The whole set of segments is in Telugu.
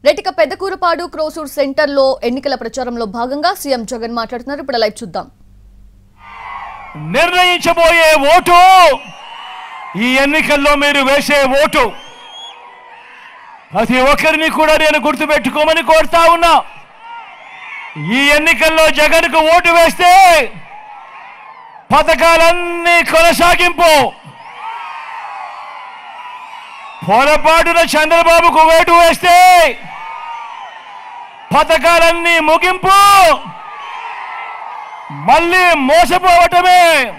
రెటిక పెద్దకూరపాడు క్రోసూర్ సెంటర్లో ఎన్నికల ప్రచారంలో భాగంగా సీఎం జగన్ మాట్లాడుతున్నారు ఇప్పుడు లైవ్ చూద్దాం నిర్ణయించబోయే ఓటు ఈ ఎన్నికల్లో మీరు వేసే ఓటు ప్రతి ఒక్కరిని కూడా నేను గుర్తుపెట్టుకోమని కోరుతా ఉన్నా ఈ ఎన్నికల్లో జగన్కు ఓటు వేస్తే పథకాలన్నీ కొనసాగింపు పొరపాటున చంద్రబాబుకు ఓటు వేస్తే పథకాలన్నీ ముగింపు మళ్ళీ మోసపోవటమే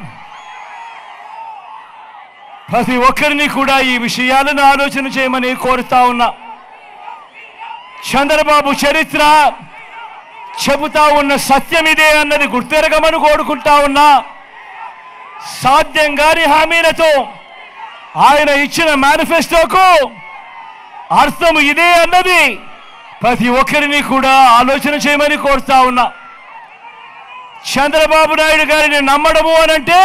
ప్రతి ఒక్కరిని కూడా ఈ విషయాలను ఆలోచన చేయమని కోరుతా ఉన్నా చంద్రబాబు చరిత్ర చెబుతా ఉన్న సత్యం ఇదే అన్నది గుర్తెరగమని కోరుకుంటా ఉన్నా సాధ్యం కాని హామీలతో ఆయన ఇచ్చిన మేనిఫెస్టోకు అర్థం ఇదే అన్నది ప్రతి ఒక్కరిని కూడా ఆలోచన చేయమని కోరుతా ఉన్నా చంద్రబాబు నాయుడు గారిని నమ్మడము అనంటే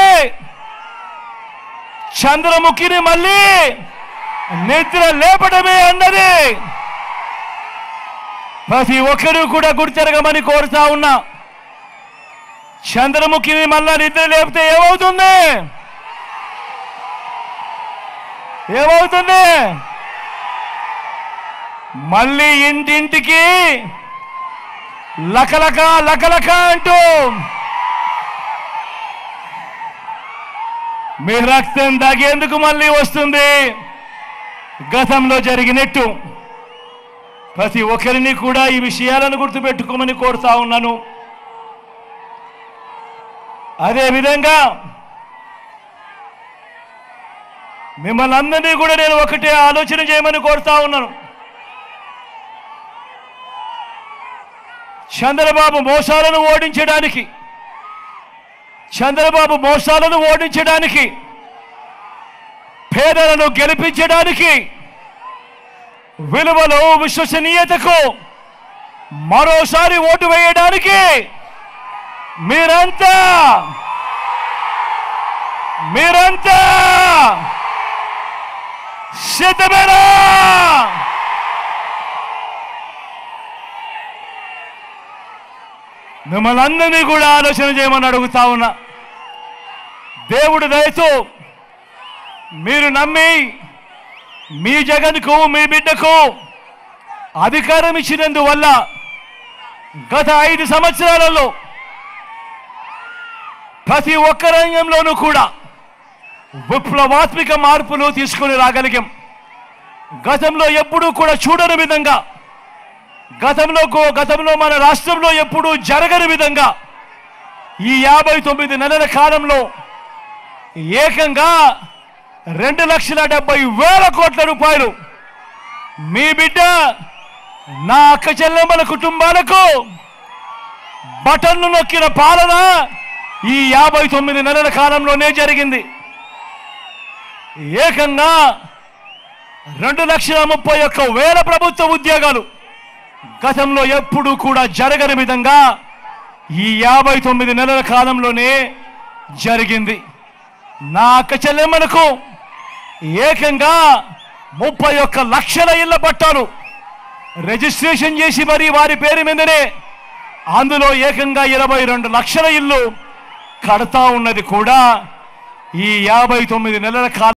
చంద్రముఖిని మళ్ళీ నిద్ర లేపడమే అన్నది ప్రతి ఒక్కరూ కూడా గుర్తెరగమని కోరుతా ఉన్నా చంద్రముఖిని మళ్ళా నిద్ర లేపితే ఏమవుతుంది ఏమవుతుంది మళ్ళీ ఇంటింటికి లకలక లకలక అంటూ మీ రక్తం దాగేందుకు మళ్ళీ వస్తుంది గతంలో జరిగినట్టు ప్రతి ఒక్కరిని కూడా ఈ విషయాలను గుర్తుపెట్టుకోమని కోరుతా ఉన్నాను అదే విధంగా మిమ్మల్ని అందరినీ కూడా నేను ఒకటే ఆలోచన చేయమని కోరుతా ఉన్నాను చంద్రబాబు మోసాలను ఓడించడానికి చంద్రబాబు మోసాలను ఓడించడానికి పేదలను గెలిపించడానికి విలువలు విశ్వసనీయతకు మరోసారి ఓటు వేయడానికి మీరంతా మీరంతా సిద్ధమేనా మిమ్మల్ని అందరినీ కూడా ఆలోచన చేయమని అడుగుతా ఉన్నా దేవుడు దయతో మీరు నమ్మి మీ జగన్కు మీ బిడ్డకు అధికారం ఇచ్చినందువల్ల గత ఐదు సంవత్సరాలలో ప్రతి ఒక్క రంగంలోనూ కూడా విప్లవాత్మిక మార్పులు తీసుకొని రాగలిగాం గతంలో ఎప్పుడూ కూడా చూడని విధంగా గతంలో కో- గతంలో మన రాష్ట్రంలో ఎప్పుడూ జరగని విధంగా ఈ యాభై తొమ్మిది నెలల కాలంలో ఏకంగా రెండు లక్షల డెబ్బై వేల కోట్ల రూపాయలు మీ బిడ్డ నా అక్క చెల్లెమ్మల కుటుంబాలకు బటన్ను నొక్కిన పాలన ఈ యాభై తొమ్మిది నెలల కాలంలోనే జరిగింది ఏకంగా రెండు లక్షల ముప్పై ఒక్క వేల ప్రభుత్వ ఉద్యోగాలు గతంలో ఎప్పుడూ కూడా జరగని విధంగా ఈ యాభై తొమ్మిది నెలల కాలంలోనే జరిగింది నా అక్క చెల్లెమ్మలకు ఏకంగా ముప్పై ఒక్క లక్షల ఇళ్ల పట్టాలు రిజిస్ట్రేషన్ చేసి మరి వారి పేరు మీదనే అందులో ఏకంగా ఇరవై రెండు లక్షల ఇల్లు కడతా ఉన్నది కూడా ఈ యాభై తొమ్మిది నెలల కాలం